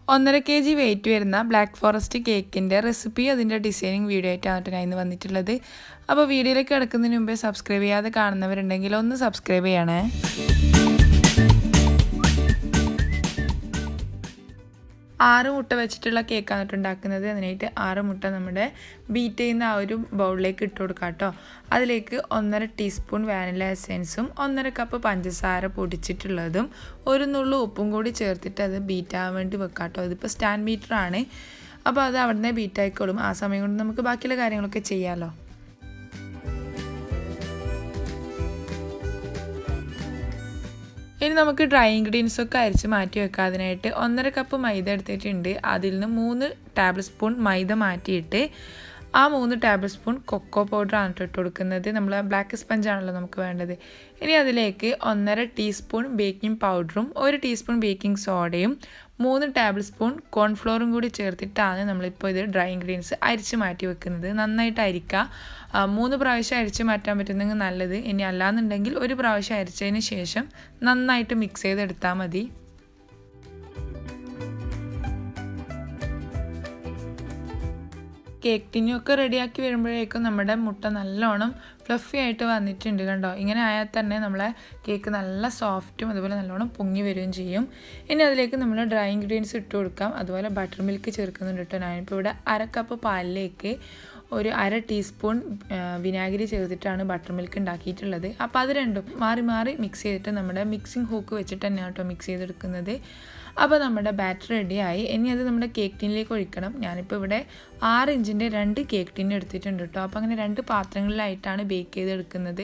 ഒന്നര K G weight വരുന്ന black forest കേക്കിൻ്റെ റെസിപ്പി അതിൻ്റെ ഡിസൈനിങ് വീഡിയോ ആയിട്ടാണ് ഞാൻ ഇന്ന് വന്നിട്ടുള്ളത് അപ്പോൾ വീഡിയോയിലേക്ക് കിടക്കുന്നതിന് മുമ്പേ സബ്സ്ക്രൈബ് ചെയ്യാതെ കാണുന്നവരുണ്ടെങ്കിൽ ഒന്ന് സബ്സ്ക്രൈബ് ചെയ്യണേ ആറ് മുട്ട വെച്ചിട്ടുള്ള കേക്കാണ് കേട്ടോ ഉണ്ടാക്കുന്നത് അതിനായിട്ട് ആറ് മുട്ട നമ്മുടെ ബീറ്റ് ചെയ്യുന്ന ആ ഒരു ബൗളിലേക്ക് ഇട്ട് കൊടുക്കാം കേട്ടോ അതിലേക്ക് ഒന്നര ടീസ്പൂൺ വാനില എസെൻസും ഒന്നര കപ്പ് പഞ്ചസാര പൊടിച്ചിട്ടുള്ളതും ഒരു നുള്ളു ഉപ്പും കൂടി ചേർത്തിട്ട് അത് ബീറ്റ് ആവാൻ വേണ്ടി വെക്കാം കേട്ടോ ഇതിപ്പോൾ സ്റ്റാൻഡ് ബീറ്ററാണ് അപ്പോൾ അത് അവിടെ നിന്ന് ബീറ്റ് ആയിക്കോളും ആ സമയം കൊണ്ട് നമുക്ക് ബാക്കിയുള്ള കാര്യങ്ങളൊക്കെ ചെയ്യാമല്ലോ ഇനി നമുക്ക് ഡ്രൈ ഇൻഗ്രീഡിയൻസ് ഒക്കെ അരിച്ച് മാറ്റി വെക്കാം അതിനായിട്ട് ഒന്നര കപ്പ് മൈദ എടുത്തിട്ടുണ്ട് അതിൽ നിന്ന് മൂന്ന് ടേബിൾ സ്പൂൺ മൈദ മാറ്റിയിട്ട് ആ മൂന്ന് ടേബിൾ സ്പൂൺ കൊക്കോ പൗഡറാണ് ഇട്ട് കൊടുക്കുന്നത് നമ്മൾ ബ്ലാക്ക് സ്പഞ്ച് ആണല്ലോ നമുക്ക് വേണ്ടത് ഇനി അതിലേക്ക് ഒന്നര ടീസ്പൂൺ ബേക്കിംഗ് പൗഡറും ഒരു ടീസ്പൂൺ ബേക്കിംഗ് സോഡയും മൂന്ന് ടേബിൾ സ്പൂൺ കോൺഫ്ലോറും കൂടി ചേർത്തിട്ടാണ് നമ്മളിപ്പോൾ ഇത് ഡ്രൈ ഇൻഗ്രീഡിയൻസ് അരിച്ച് മാറ്റി വെക്കുന്നത് നന്നായിട്ട് അരിക്കുക മൂന്ന് പ്രാവശ്യം അരിച്ച് മാറ്റാൻ പറ്റുന്നെങ്കിൽ നല്ലത് ഇനി അല്ലാന്നുണ്ടെങ്കിൽ ഒരു പ്രാവശ്യം അരിച്ചതിന് ശേഷം നന്നായിട്ട് മിക്സ് ചെയ്തെടുത്താൽ മതി കേക്ക് ടിന്നൊക്കെ റെഡിയാക്കി വരുമ്പോഴേക്കും നമ്മുടെ മുട്ട നല്ലോണം ഫ്ലഫി ആയിട്ട് വന്നിട്ടുണ്ട് കണ്ടോ ഇങ്ങനെ ആയാൽ തന്നെ നമ്മളെ കേക്ക് നല്ല സോഫ്റ്റും അതുപോലെ നല്ലോണം പൊങ്ങി വരികയും ചെയ്യും ഇനി അതിലേക്ക് നമ്മൾ ഡ്രൈ ഇൻഗ്രീഡിയൻസ് ഇട്ട് കൊടുക്കാം അതുപോലെ ബട്ടർ മിൽക്ക് ചേർക്കുന്നുണ്ട് കേട്ടോ ഞാനിപ്പോൾ ഇവിടെ അര കപ്പ് പാലിലേക്ക് ഒരു അര ടീസ്പൂൺ വിനാഗിരി ചേർത്തിട്ടാണ് ബട്ടർ മിൽക്ക് ഉണ്ടാക്കിയിട്ടുള്ളത് അപ്പോൾ അത് രണ്ടും മാറി മാറി മിക്സ് ചെയ്തിട്ട് നമ്മുടെ മിക്സിംഗ് ഹൂക്ക് വെച്ചിട്ട് തന്നെയാണ് കേട്ടോ മിക്സ് ചെയ്തെടുക്കുന്നത് അപ്പോൾ നമ്മുടെ ബാറ്റർ റെഡിയായി ഇനി അത് നമ്മുടെ കേക്ക് ടിന്നിലേക്ക് ഒഴിക്കണം ഞാനിപ്പോൾ ഇവിടെ ആറ് ഇഞ്ചിൻ്റെ രണ്ട് കേക്ക് ടിൻ എടുത്തിട്ടുണ്ട് കേട്ടോ അപ്പോൾ അങ്ങനെ രണ്ട് പാത്രങ്ങളിലായിട്ടാണ് ബേക്ക് ചെയ്തെടുക്കുന്നത്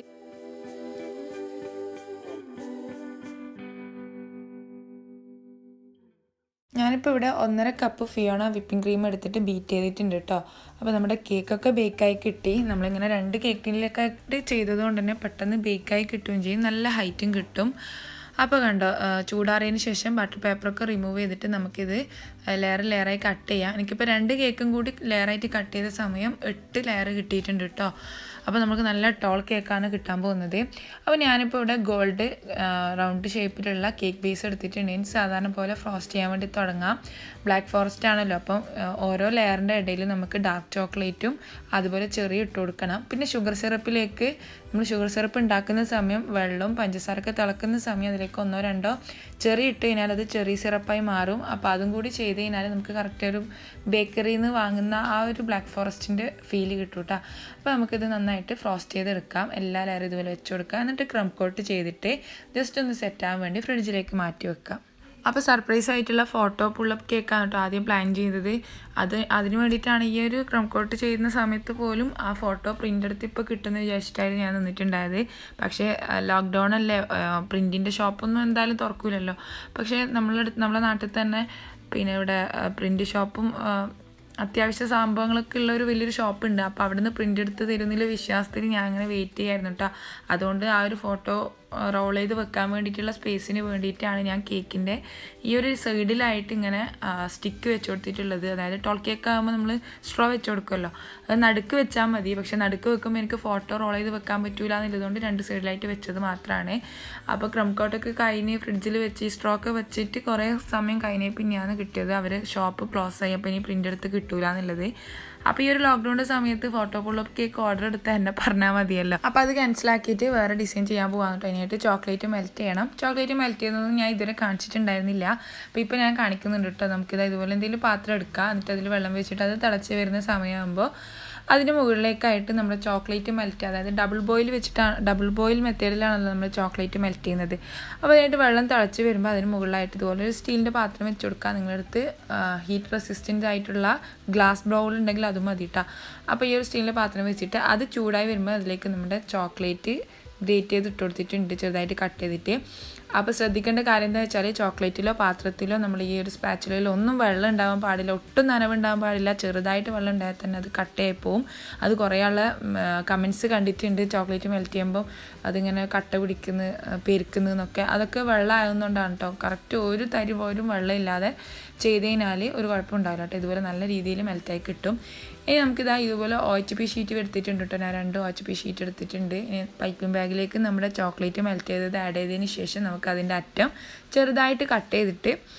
ഞാനിപ്പോൾ ഇവിടെ ഒന്നര കപ്പ് ഫിയോണ വിപ്പിംഗ് ക്രീം എടുത്തിട്ട് ബീറ്റ് ചെയ്തിട്ടുണ്ട് കേട്ടോ അപ്പോൾ നമ്മുടെ കേക്കൊക്കെ ബേക്കായി കിട്ടി നമ്മളിങ്ങനെ രണ്ട് കേക്ക് ടിന്നിലൊക്കെ ആയിട്ട് ചെയ്തത് കൊണ്ട് തന്നെ പെട്ടെന്ന് ബേക്കായി കിട്ടുകയും ചെയ്യും നല്ല ഹൈറ്റും കിട്ടും അപ്പോൾ കണ്ടോ ചൂടാറിയതിന് ശേഷം ബട്ടർ പേപ്പറൊക്കെ റിമൂവ് ചെയ്തിട്ട് നമുക്കിത് ലെയർ ലെയറായി കട്ട് ചെയ്യാം എനിക്കിപ്പോൾ രണ്ട് കേക്കും കൂടി ലെയറായിട്ട് കട്ട് ചെയ്ത സമയം എട്ട് ലെയർ കിട്ടിയിട്ടുണ്ട് കേട്ടോ അപ്പോൾ നമുക്ക് നല്ല ടോൾ കേക്കാണ് കിട്ടാൻ പോകുന്നത് അപ്പോൾ ഞാനിപ്പോൾ ഇവിടെ ഗോൾഡ് റൗണ്ട് ഷേപ്പിലുള്ള കേക്ക് ബേസ് എടുത്തിട്ടുണ്ടെങ്കിൽ സാധാരണ പോലെ ഫ്രോസ്റ്റ് ചെയ്യാൻ വേണ്ടി തുടങ്ങാം ബ്ലാക്ക് ഫോറസ്റ്റ് ആണല്ലോ അപ്പം ഓരോ ലെയറിൻ്റെ ഇടയിൽ നമുക്ക് ഡാർക്ക് ചോക്ലേറ്റും അതുപോലെ ചെറിയ ഇട്ട് കൊടുക്കണം പിന്നെ ഷുഗർ സിറപ്പിലേക്ക് നമ്മൾ ഷുഗർ സിറപ്പ് ഉണ്ടാക്കുന്ന സമയം വെള്ളവും പഞ്ചസാരൊക്കെ തിളക്കുന്ന സമയം അതിലേക്ക് ഒന്നോ രണ്ടോ ചെറിയ ഇട്ട് കഴിഞ്ഞാൽ അത് ചെറിയ സിറപ്പായി മാറും അപ്പോൾ അതും കൂടി ചെയ്ത് കഴിഞ്ഞാൽ നമുക്ക് കറക്റ്റ് ഒരു ബേക്കറിയിൽ നിന്ന് വാങ്ങുന്ന ആ ഒരു ബ്ലാക്ക് ഫോറസ്റ്റിൻ്റെ ഫീല് കിട്ടും കേട്ടോ അപ്പോൾ നമുക്കിത് നന്നായിട്ട് ഫ്രോസ്റ്റ് ചെയ്തെടുക്കാം എല്ലാ ലെയറും ഇതുപോലെ വെച്ച് കൊടുക്കാം എന്നിട്ട് ക്രം കോട്ട് ചെയ്തിട്ട് ജസ്റ്റ് ഒന്ന് സെറ്റ് ആവാൻ വേണ്ടി ഫ്രിഡ്ജിലേക്ക് മാറ്റി വെക്കാം അപ്പോൾ സർപ്രൈസ് ആയിട്ടുള്ള ഫോട്ടോ പുള്ളപ്പ് കേക്കാണ് കേട്ടോ ആദ്യം പ്ലാൻ ചെയ്തത് അത് അതിന് വേണ്ടിയിട്ടാണ് ഈ ഒരു ക്രം കോട്ട് ചെയ്യുന്ന സമയത്ത് പോലും ആ ഫോട്ടോ പ്രിൻ്റ് എടുത്ത് ഇപ്പോൾ കിട്ടുമെന്ന് വിചാരിച്ചിട്ടായിരുന്നു ഞാൻ നിന്നിട്ടുണ്ടായത് പക്ഷേ ലോക്ക്ഡൗൺ അല്ലേ പ്രിൻറ്റിൻ്റെ ഷോപ്പൊന്നും എന്തായാലും തുറക്കില്ലല്ലോ പക്ഷേ നമ്മളെടുത്ത് നമ്മളെ നാട്ടിൽ തന്നെ പിന്നെ ഇവിടെ പ്രിൻ്റ് ഷോപ്പും അത്യാവശ്യ സംഭവങ്ങളൊക്കെ ഉള്ള ഒരു വലിയൊരു ഷോപ്പുണ്ട് അപ്പോൾ അവിടുന്ന് പ്രിൻ്റ് എടുത്ത് തരുന്നില്ല വിശ്വാസത്തിൽ ഞാൻ അങ്ങനെ വെയിറ്റ് ചെയ്യായിരുന്നു കേട്ടോ അതുകൊണ്ട് ആ ഒരു ഫോട്ടോ റോൾ ചെയ്ത് വെക്കാൻ വേണ്ടിയിട്ടുള്ള സ്പേസിന് വേണ്ടിയിട്ടാണ് ഞാൻ കേക്കിൻ്റെ ഈ ഒരു സൈഡിലായിട്ട് ഇങ്ങനെ സ്റ്റിക്ക് വെച്ച് കൊടുത്തിട്ടുള്ളത് അതായത് ടോൾ കേക്ക് ആകുമ്പോൾ നമ്മൾ സ്ട്രോ വെച്ച് കൊടുക്കുമല്ലോ അത് നടുക്ക് വെച്ചാൽ മതി പക്ഷേ നടുക്ക് വെക്കുമ്പോൾ എനിക്ക് ഫോട്ടോ റോൾ ചെയ്ത് വെക്കാൻ പറ്റൂല എന്നുള്ളതുകൊണ്ട് രണ്ട് സൈഡിലായിട്ട് വെച്ചത് മാത്രമാണ് അപ്പോൾ ക്രം കോട്ടൊക്കെ കഴിഞ്ഞ് ഫ്രിഡ്ജിൽ വെച്ച് ഈ സ്ട്രോ ഒക്കെ വെച്ചിട്ട് കുറേ സമയം കഴിഞ്ഞ പിന്നെയാണ് കിട്ടിയത് അവർ ഷോപ്പ് ക്ലോസ് ആയി അപ്പോൾ ഇനി പ്രിൻ്റ് എടുത്ത് കിട്ടൂല എന്നുള്ളത് അപ്പോൾ ഈ ഒരു ലോക്ക്ഡൗണിൻ്റെ സമയത്ത് ഫോട്ടോ പുള്ളപ്പ് കേക്ക് ഓർഡർ എടുത്ത് എന്നെ പറഞ്ഞാൽ മതിയല്ലോ അപ്പോൾ അത് ക്യാൻസലാക്കിയിട്ട് വേറെ ഡിസൈൻ ചെയ്യാൻ പോകാൻ കേട്ടോ അതിനായിട്ട് ചോക്ലേറ്റ് മെൽറ്റ് ചെയ്യണം ചോക്ലേറ്റ് മെൽറ്റ് ചെയ്യുന്നതൊന്നും ഞാൻ ഇതുവരെ കാണിച്ചിട്ടുണ്ടായിരുന്നില്ല അപ്പോൾ ഇപ്പോൾ ഞാൻ കാണിക്കുന്നുണ്ട് കേട്ടോ നമുക്കിത് ഇതുപോലെ എന്തെങ്കിലും പാത്രം എടുക്കാം എന്നിട്ട് അതിൽ വെള്ളം വെച്ചിട്ട് അത് തിളച്ച് വരുന്ന സമയമാകുമ്പോൾ അതിന് മുകളിലേക്കായിട്ട് നമ്മൾ ചോക്ലേറ്റ് മെൽറ്റ് അതായത് ഡബിൾ ബോയിൽ വെച്ചിട്ടാണ് ഡബിൾ ബോയിൽ മെത്തേഡിലാണല്ലോ നമ്മൾ ചോക്ലേറ്റ് മെൽറ്റ് ചെയ്യുന്നത് അപ്പോൾ അതിനായിട്ട് വെള്ളം തിളച്ച് വരുമ്പോൾ അതിന് മുകളിലായിട്ട് ഇതുപോലെ ഒരു സ്റ്റീലിൻ്റെ പാത്രം വെച്ച് കൊടുക്കുക നിങ്ങളടുത്ത് ഹീറ്റ് റെസിസ്റ്റൻ്റ് ആയിട്ടുള്ള ഗ്ലാസ് ബൗൾ ഉണ്ടെങ്കിൽ അതും മതി കേട്ടോ അപ്പോൾ ഈ ഒരു സ്റ്റീലിൻ്റെ പാത്രം വെച്ചിട്ട് അത് ചൂടായി വരുമ്പോൾ അതിലേക്ക് നമ്മുടെ ചോക്ലേറ്റ് ഗ്രേറ്റ് ചെയ്ത് ഇട്ട് കൊടുത്തിട്ടുണ്ട് ചെറുതായിട്ട് കട്ട് ചെയ്തിട്ട് അപ്പോൾ ശ്രദ്ധിക്കേണ്ട കാര്യം എന്താ വെച്ചാൽ ചോക്ലേറ്റിലോ പാത്രത്തിലോ നമ്മൾ ഈ ഒരു സ്പാച്ചിലോ ഒന്നും വെള്ളം ഉണ്ടാവാൻ പാടില്ല ഒട്ടും നനവുണ്ടാവാൻ പാടില്ല ചെറുതായിട്ട് വെള്ളം ഉണ്ടായാൽ തന്നെ അത് കട്ടയായി പോവും അത് കുറേ ആളെ കമൻസ് കണ്ടിട്ടുണ്ട് ചോക്ലേറ്റ് മെൽറ്റ് ചെയ്യുമ്പോൾ അതിങ്ങനെ കട്ട പിടിക്കുന്നു പെരുക്കുന്നതെന്നൊക്കെ അതൊക്കെ വെള്ളം ആയതുകൊണ്ടാണ് കേട്ടോ കറക്റ്റ് ഒരു തരി പോലും വെള്ളം ഇല്ലാതെ ചെയ്ത് കഴിഞ്ഞാൽ ഒരു കുഴപ്പമുണ്ടാവില്ല കേട്ടോ ഇതുപോലെ നല്ല രീതിയിൽ മെൽറ്റായി കിട്ടും ഇനി നമുക്കിതാ ഇതുപോലെ ഒ എച്ച് പി ഷീറ്റ് എടുത്തിട്ടുണ്ട് കേട്ടോ ഞാൻ രണ്ട് ഒ എച്ച് പി ഷീറ്റ് എടുത്തിട്ടുണ്ട് ഇനി പൈപ്പിംഗ് ബാഗിലേക്ക് നമ്മുടെ ചോക്ലേറ്റ് മെൽറ്റ് ചെയ്തത് ആഡ് ചെയ്തതിന് ശേഷം നമുക്ക് അതിൻ്റെ അറ്റം ചെറുതായിട്ട് കട്ട് ചെയ്തിട്ട്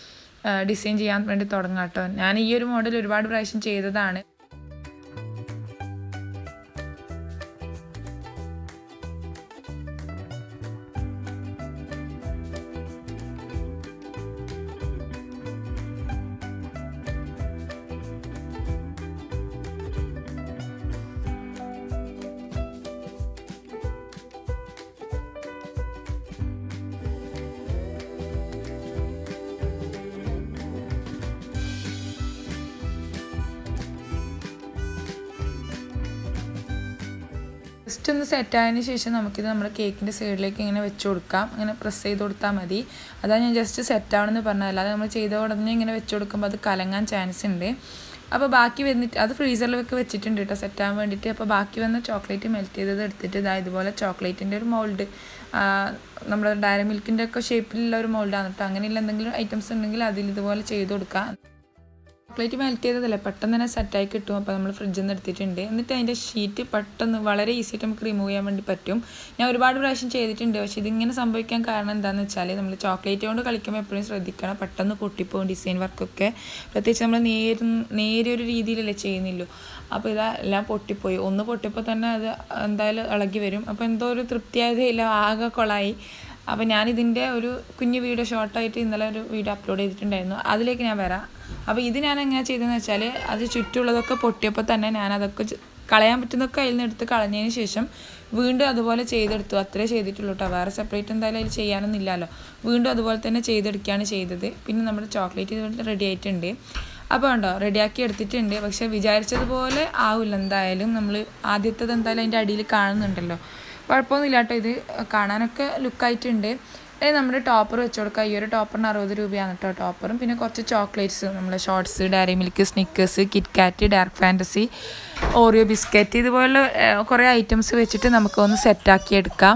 ഡിസൈൻ ചെയ്യാൻ വേണ്ടി തുടങ്ങാം കേട്ടോ ഞാൻ ഈ ഒരു മോഡൽ ഒരുപാട് പ്രാവശ്യം ചെയ്തതാണ് ജസ്റ്റ് ഒന്ന് സെറ്റ് ആയതിനു ശേഷം നമുക്കിത് നമ്മുടെ കേക്കിൻ്റെ സൈഡിലേക്ക് ഇങ്ങനെ വെച്ച് കൊടുക്കാം ഇങ്ങനെ പ്രസ് ചെയ്ത് കൊടുത്താൽ മതി അതാണ് ഞാൻ ജസ്റ്റ് സെറ്റ് ആവണമെന്ന് പറഞ്ഞത് അല്ലാതെ നമ്മൾ ചെയ്ത ഉടനെ ഇങ്ങനെ വെച്ച് കൊടുക്കുമ്പോൾ അത് കലങ്ങാൻ ചാൻസ് ഉണ്ട് അപ്പോൾ ബാക്കി വന്നിട്ട് അത് ഫ്രീസറിലൊക്കെ വെച്ചിട്ടുണ്ട് കേട്ടോ സെറ്റ് ആവാൻ വേണ്ടിയിട്ട് അപ്പോൾ ബാക്കി വന്ന ചോക്ലേറ്റ് മെൽറ്റ് ചെയ്തത് എടുത്തിട്ട് ഇതാ ഇതുപോലെ ചോക്ലേറ്റിൻ്റെ ഒരു മോൾഡ് നമ്മുടെ ഡയറി മിൽക്കിൻ്റെ ഒക്കെ ഷേപ്പിലുള്ള ഒരു മോൾഡാണ് കേട്ടോ അങ്ങനെയുള്ള എന്തെങ്കിലും ഐറ്റംസ് ഉണ്ടെങ്കിൽ അതിൽ ഇതുപോലെ ചെയ്ത് കൊടുക്കാം ചോക്ലേറ്റ് മെൽറ്റ് ചെയ്തതല്ലേ പെട്ടെന്ന് തന്നെ സെറ്റായി കിട്ടും അപ്പോൾ നമ്മൾ ഫ്രിഡ്ജിൽ നിന്ന് എടുത്തിട്ടുണ്ട് എന്നിട്ട് അതിൻ്റെ ഷീറ്റ് പെട്ടെന്ന് വളരെ ഈസി ആയിട്ട് നമുക്ക് റിമൂവ് ചെയ്യാൻ വേണ്ടി പറ്റും ഞാൻ ഒരുപാട് പ്രാവശ്യം ചെയ്തിട്ടുണ്ട് പക്ഷേ ഇതിങ്ങനെ സംഭവിക്കാൻ കാരണം എന്താണെന്ന് വെച്ചാൽ നമ്മൾ ചോക്ലേറ്റ് കൊണ്ട് കളിക്കുമ്പോൾ എപ്പോഴും ശ്രദ്ധിക്കണം പെട്ടെന്ന് പൊട്ടിപ്പോകും ഡിസൈൻ വർക്കൊക്കെ പ്രത്യേകിച്ച് നമ്മൾ നേര് നേരിയൊരു രീതിയിലല്ലേ ചെയ്യുന്നില്ലോ അപ്പോൾ ഇതാ എല്ലാം പൊട്ടിപ്പോയി ഒന്ന് പൊട്ടിയപ്പോൾ തന്നെ അത് എന്തായാലും ഇളകി വരും അപ്പോൾ എന്തോ ഒരു തൃപ്തിയായതേ ആകെ കൊളായി അപ്പോൾ ഞാനിതിൻ്റെ ഒരു കുഞ്ഞു വീഡിയോ ഷോർട്ടായിട്ട് ഇന്നലെ ഒരു വീഡിയോ അപ്ലോഡ് ചെയ്തിട്ടുണ്ടായിരുന്നു അതിലേക്ക് ഞാൻ വരാം അപ്പോൾ ഇത് ഞാൻ എങ്ങനെ ചെയ്തതെന്ന് വെച്ചാൽ അത് ചുറ്റുമുള്ളതൊക്കെ പൊട്ടിയപ്പോൾ തന്നെ ഞാൻ അതൊക്കെ കളയാൻ പറ്റുന്നതൊക്കെ അതിൽ നിന്ന് എടുത്ത് കളഞ്ഞതിന് ശേഷം വീണ്ടും അതുപോലെ ചെയ്തെടുത്തു അത്രേ ചെയ്തിട്ടുള്ളൂ കേട്ടോ വേറെ സെപ്പറേറ്റ് എന്തായാലും അതിൽ ചെയ്യാനൊന്നും ഇല്ലല്ലോ വീണ്ടും അതുപോലെ തന്നെ ചെയ്തെടുക്കുകയാണ് ചെയ്തത് പിന്നെ നമ്മുടെ ചോക്ലേറ്റ് റെഡി ആയിട്ടുണ്ട് അപ്പോൾ ഉണ്ടോ റെഡിയാക്കി എടുത്തിട്ടുണ്ട് പക്ഷേ വിചാരിച്ചതുപോലെ ആവില്ല എന്തായാലും നമ്മൾ ആദ്യത്തേത് എന്തായാലും അതിൻ്റെ അടിയിൽ കാണുന്നുണ്ടല്ലോ കുഴപ്പമൊന്നുമില്ല കേട്ടോ ഇത് കാണാനൊക്കെ ലുക്കായിട്ടുണ്ട് ഇനി നമ്മുടെ ടോപ്പർ വെച്ച് കൊടുക്കുക ഈ ഒരു ടോപ്പറിന് അറുപത് രൂപയാണ് കേട്ടോ ടോപ്പറും പിന്നെ കുറച്ച് ചോക്ലേറ്റ്സ് നമ്മുടെ ഷോർട്സ് Dairy Milk Snickers Kit Kat Dark Fantasy Oreo biscuit ഇതുപോലുള്ള കുറേ ഐറ്റംസ് വെച്ചിട്ട് നമുക്കൊന്ന് സെറ്റാക്കി എടുക്കാം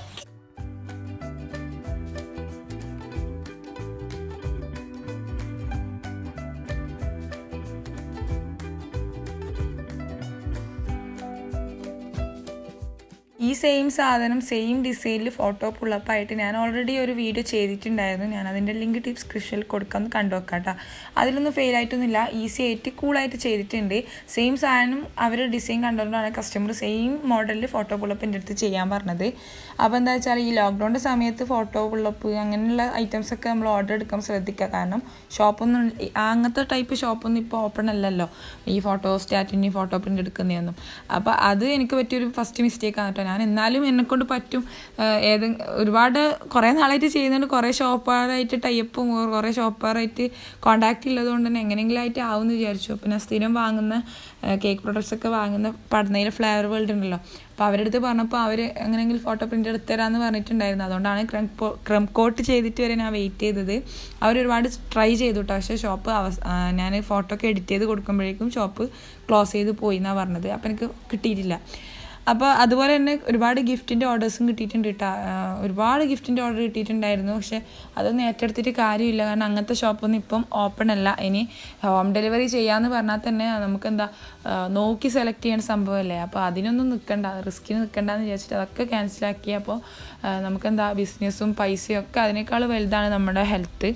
ഈ സെയിം സാധനം സെയിം ഡിസൈനിൽ ഫോട്ടോ പുള്ളപ്പായിട്ട് ഞാൻ ഓൾറെഡി ഒരു വീഡിയോ ചെയ്തിട്ടുണ്ടായിരുന്നു ഞാൻ അതിൻ്റെ ലിങ്ക് ഡിസ്ക്രിപ്ഷനിൽ കൊടുക്കാമെന്ന് കണ്ടു വെക്കാം കേട്ടോ അതിലൊന്നും ഫെയിൽ ആയിട്ടൊന്നുമില്ല ഈസി ആയിട്ട് കൂളായിട്ട് ചെയ്തിട്ടുണ്ട് സെയിം സാധനം അവർ ഡിസൈൻ കണ്ടുകൊണ്ടാണ് കസ്റ്റമർ സെയിം മോഡലിൽ ഫോട്ടോ പുള്ളപ്പ് എൻ്റെ അടുത്ത് ചെയ്യാൻ പറഞ്ഞത് അപ്പോൾ എന്താ വെച്ചാൽ ഈ ലോക്ക്ഡൗണിൻ്റെ സമയത്ത് ഫോട്ടോ പുള്ളപ്പ് അങ്ങനെയുള്ള ഐറ്റംസൊക്കെ നമ്മൾ ഓർഡർ എടുക്കാൻ ശ്രദ്ധിക്കുക കാരണം ഷോപ്പൊന്നും അങ്ങനത്തെ ടൈപ്പ് ഷോപ്പൊന്നും ഇപ്പോൾ ഓപ്പൺ അല്ലല്ലോ ഈ ഫോട്ടോ സ്റ്റാറ്റിന് ഫോട്ടോ പ്രിൻ്റ് എടുക്കുന്നതൊന്നും അപ്പോൾ അത് എനിക്ക് പറ്റിയൊരു ഫസ്റ്റ് മിസ്റ്റേക്കാണ് കേട്ടോ ഞാൻ എന്നാലും എന്നെക്കൊണ്ട് പറ്റും ഏത് ഒരുപാട് കുറേ നാളായിട്ട് ചെയ്യുന്നുണ്ട് കുറേ ഷോപ്പുകാരായിട്ട് ടൈപ്പും കുറേ ഷോപ്പുകാരായിട്ട് കോണ്ടാക്ട് ഉള്ളതുകൊണ്ട് തന്നെ എങ്ങനെയെങ്കിലും ആയിട്ട് ആവുമെന്ന് വിചാരിച്ചു അപ്പോൾ ഞാൻ സ്ഥിരം വാങ്ങുന്ന കേക്ക് പ്രൊഡക്ട്സ് ഒക്കെ വാങ്ങുന്ന പടനയിലെ ഫ്ലേവർ വേൾഡ് ഉണ്ടല്ലോ അപ്പോൾ അവരുടെ അടുത്ത് പറഞ്ഞപ്പോൾ അവർ എങ്ങനെയെങ്കിലും ഫോട്ടോ പ്രിൻ്റ് എടുത്ത് തരാമെന്ന് പറഞ്ഞിട്ടുണ്ടായിരുന്നു അതുകൊണ്ടാണ് ക്രം ക്രം കോട്ട് ചെയ്തിട്ട് വരെ ഞാൻ വെയിറ്റ് ചെയ്തത് അവർ ഒരുപാട് ട്രൈ ചെയ്തു കേട്ടോ പക്ഷേ ഷോപ്പ് അവ ഞാൻ ഫോട്ടോ ഒക്കെ എഡിറ്റ് ചെയ്ത് കൊടുക്കുമ്പോഴേക്കും ഷോപ്പ് ക്ലോസ് ചെയ്ത് പോയി എന്നാണ് പറഞ്ഞത് അപ്പോൾ എനിക്ക് കിട്ടിയിട്ടില്ല അപ്പോൾ അതുപോലെ തന്നെ ഒരുപാട് ഗിഫ്റ്റിൻ്റെ ഓർഡേഴ്സും കിട്ടിയിട്ടുണ്ട് കേട്ടോ ഒരുപാട് ഗിഫ്റ്റിൻ്റെ ഓർഡർ കിട്ടിയിട്ടുണ്ടായിരുന്നു പക്ഷേ അതൊന്നും ഏറ്റെടുത്തിട്ട് കാര്യമില്ല കാരണം അങ്ങനത്തെ ഷോപ്പൊന്നും ഇപ്പം ഓപ്പൺ അല്ല ഇനി ഹോം ഡെലിവറി ചെയ്യാമെന്ന് പറഞ്ഞാൽ തന്നെ നമുക്ക് എന്താ നോക്കി സെലക്ട് ചെയ്യേണ്ട സംഭവമല്ലേ അപ്പോൾ അതിനൊന്നും നിൽക്കണ്ട റിസ്കിന് നിൽക്കണ്ടെന്ന് വിചാരിച്ചിട്ട് അതൊക്കെ ക്യാൻസലാക്കി അപ്പോൾ നമുക്കെന്താ ബിസിനസ്സും പൈസയും ഒക്കെ അതിനേക്കാൾ വലുതാണ് നമ്മുടെ ഹെൽത്ത്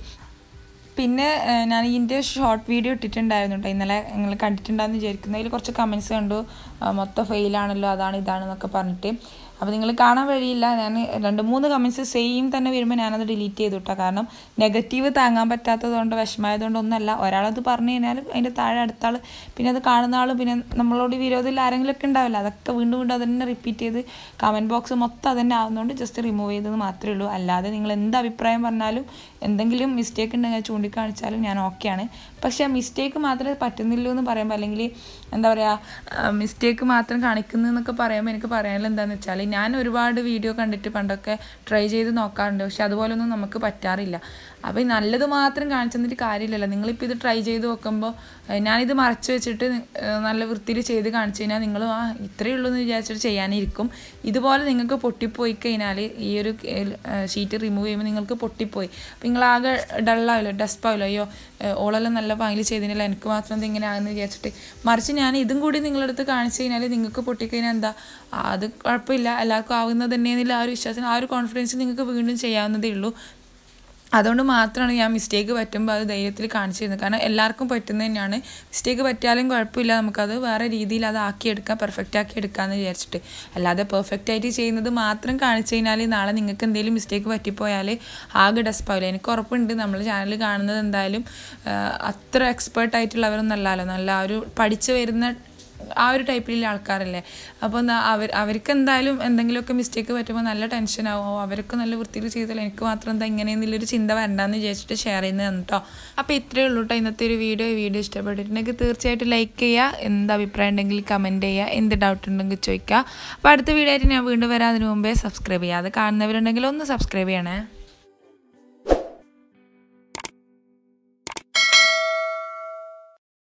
പിന്നെ ഞാൻ ഇതിൻ്റെ ഷോർട്ട് വീഡിയോ ഇട്ടിട്ടുണ്ടായിരുന്നു കേട്ടോ ഇന്നലെ നിങ്ങൾ കണ്ടിട്ടുണ്ടാകുന്ന വിചാരിക്കുന്നു അതിൽ കുറച്ച് കമൻസ് കണ്ടു മൊത്തം ഫെയിലാണല്ലോ അതാണ് ഇതാണെന്നൊക്കെ പറഞ്ഞിട്ട് അപ്പോൾ നിങ്ങൾ കാണാൻ വഴിയില്ല ഞാൻ രണ്ട് മൂന്ന് കമൻസ് സെയിം തന്നെ വരുമ്പോൾ ഞാനത് ഡിലീറ്റ് ചെയ്തു കേട്ടോ കാരണം നെഗറ്റീവ് താങ്ങാൻ പറ്റാത്തതുകൊണ്ട് വിഷമമായതുകൊണ്ട് ഒന്നല്ല ഒരാളത് പറഞ്ഞു കഴിഞ്ഞാൽ അതിൻ്റെ താഴെ അടുത്ത ആൾ പിന്നെ അത് കാണുന്ന ആൾ പിന്നെ നമ്മളോട് വിരോധത്തിൽ ആരെങ്കിലുമൊക്കെ ഉണ്ടാവില്ല അതൊക്കെ വീണ്ടും വീണ്ടും അതന്നെ റിപ്പീറ്റ് ചെയ്ത് കമൻറ്റ് ബോക്സ് മൊത്തം അതന്നെ ആവുന്നതുകൊണ്ട് ജസ്റ്റ് റിമൂവ് ചെയ്തത് മാത്രമേ ഉള്ളൂ അല്ലാതെ നിങ്ങൾ എന്ത് അഭിപ്രായം പറഞ്ഞാലും എന്തെങ്കിലും മിസ്റ്റേക്ക് ഉണ്ടെങ്കിൽ ചൂണ്ടിക്കാണിച്ചാലും ഞാൻ ഓക്കെയാണ് പക്ഷേ മിസ്റ്റേക്ക് മാത്രമേ പറ്റുന്നില്ലൂ എന്ന് പറയുമ്പോൾ അല്ലെങ്കിൽ എന്താ പറയുക മിസ്റ്റേക്ക് മാത്രം കാണിക്കുന്നു എന്നൊക്കെ പറയുമ്പോൾ എനിക്ക് പറയാനുള്ള എന്താണെന്ന് വെച്ചാൽ ഞാൻ ഒരുപാട് വീഡിയോ കണ്ടിട്ട് പണ്ടൊക്കെ ട്രൈ ചെയ്ത് നോക്കാറുണ്ട് പക്ഷെ അതുപോലൊന്നും നമുക്ക് പറ്റാറില്ല അപ്പോൾ ഈ നല്ലത് മാത്രം കാണിച്ചു തന്നിട്ട് കാര്യമില്ലല്ലോ നിങ്ങളിപ്പോൾ ഇത് ട്രൈ ചെയ്ത് നോക്കുമ്പോൾ ഞാനിത് മറച്ചു വെച്ചിട്ട് നല്ല വൃത്തിയിൽ ചെയ്ത് കാണിച്ചു കഴിഞ്ഞാൽ നിങ്ങൾ ആ ഇത്രയേ ഉള്ളൂ എന്ന് വിചാരിച്ചിട്ട് ചെയ്യാനിരിക്കും ഇതുപോലെ നിങ്ങൾക്ക് പൊട്ടിപ്പോയി കഴിഞ്ഞാൽ ഈ ഒരു ഷീറ്റ് റിമൂവ് ചെയ്യുമ്പോൾ നിങ്ങൾക്ക് പൊട്ടിപ്പോയി അപ്പോൾ നിങ്ങളാകെ ഡള്ളാവില്ലോ ഡസ്പാവില്ലോ അയ്യോ ഓളെല്ലാം നല്ല ഭംഗിയിൽ ചെയ്തില്ല എനിക്ക് മാത്രം ഇത് ഇങ്ങനെ ആകുന്നു വിചാരിച്ചിട്ട് മറിച്ച് ഞാൻ ഇതും കൂടി നിങ്ങളുടെ അടുത്ത് കാണിച്ചു കഴിഞ്ഞാൽ നിങ്ങൾക്ക് പൊട്ടിക്കഴിഞ്ഞാൽ എന്താ അത് കുഴപ്പമില്ല എല്ലാവർക്കും ആവുന്നത് തന്നെയെന്നില്ല ആ ഒരു വിശ്വാസം ആ ഒരു കോൺഫിഡൻസ് നിങ്ങൾക്ക് വീണ്ടും ചെയ്യാവുന്നതേ ഉള്ളൂ അതുകൊണ്ട് മാത്രമാണ് ഞാൻ മിസ്റ്റേക്ക് പറ്റുമ്പോൾ അത് ധൈര്യത്തിൽ കാണിച്ചു തരുന്നത് കാരണം എല്ലാവർക്കും പറ്റുന്നത് തന്നെയാണ് മിസ്റ്റേക്ക് പറ്റിയാലും കുഴപ്പമില്ല നമുക്കത് വേറെ രീതിയിൽ അത് ആക്കിയെടുക്കാം പെർഫെക്റ്റ് ആക്കി എടുക്കാമെന്ന് വിചാരിച്ചിട്ട് അല്ലാതെ പെർഫെക്റ്റ് ആയിട്ട് ചെയ്യുന്നത് മാത്രം കാണിച്ചു കഴിഞ്ഞാൽ നാളെ നിങ്ങൾക്ക് എന്തെങ്കിലും മിസ്റ്റേക്ക് പറ്റിപ്പോയാൽ ആകെ ഡെസ്പാവില്ല എനിക്ക് ഉറപ്പുണ്ട് നമ്മൾ ചാനൽ കാണുന്നത് എന്തായാലും അത്ര എക്സ്പേർട്ട് ആയിട്ടുള്ളവരൊന്നും അല്ലല്ലോ നല്ല ഒരു പഠിച്ചു വരുന്ന ആ ഒരു ടൈപ്പിലുള്ള ആൾക്കാരല്ലേ അപ്പോൾ എന്താ അവർ അവർക്ക് എന്തായാലും എന്തെങ്കിലുമൊക്കെ മിസ്റ്റേക്ക് പറ്റുമ്പോൾ നല്ല ടെൻഷൻ ആവും അവർക്ക് നല്ല വൃത്തിയിൽ ചെയ്താൽ എനിക്ക് മാത്രം എന്താ ഇങ്ങനെയെന്നുള്ളൊരു ചിന്ത വരണ്ടെന്ന് വിചാരിച്ചിട്ട് ഷെയർ ചെയ്യുന്നതാണ് കേട്ടോ അപ്പോൾ ഇത്രയേ ഉള്ളൂ കേട്ടോ ഇന്നത്തെ ഒരു വീഡിയോ ഈ വീഡിയോ ഇഷ്ടപ്പെട്ടിട്ടുണ്ടെങ്കിൽ തീർച്ചയായിട്ടും ലൈക്ക് ചെയ്യുക എന്ത് അഭിപ്രായം ഉണ്ടെങ്കിൽ കമൻറ്റ് ചെയ്യുക എന്ത് ഡൗട്ട് ഉണ്ടെങ്കിൽ ചോദിക്കുക അപ്പോൾ അടുത്ത വീഡിയോ ആയിട്ട് ഞാൻ വീണ്ടും വരാം അതിന് മുമ്പേ സബ്സ്ക്രൈബ് ചെയ്യുക അത് കാണുന്നവരുണ്ടെങ്കിൽ ഒന്ന് സബ്സ്ക്രൈബ് ചെയ്യണേ